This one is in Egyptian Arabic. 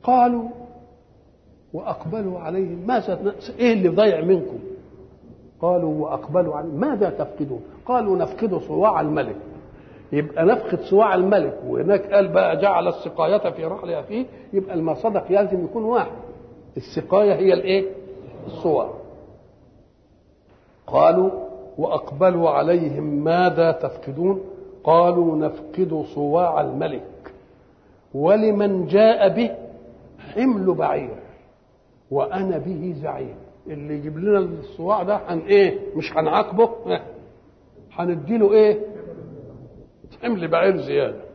قالوا واقبلوا عليهم ماذا ايه اللي ضيع منكم قالوا واقبلوا عليهم ماذا تفقدون قالوا نفقد صواع الملك يبقى نفقد صواع الملك وهناك قال بقى جعل السقاية في رحل أخيه يبقى المصدق لازم يكون واحد السقاية هي الايه الصواع قالوا وأقبلوا عليهم ماذا تفقدون قالوا نفقد صواع الملك ولمن جاء به حمل بعير وأنا به زعيم اللي يجيب لنا الصواع ده هن ايه مش هنعاقبه هنديله ايه حمل بعير زياده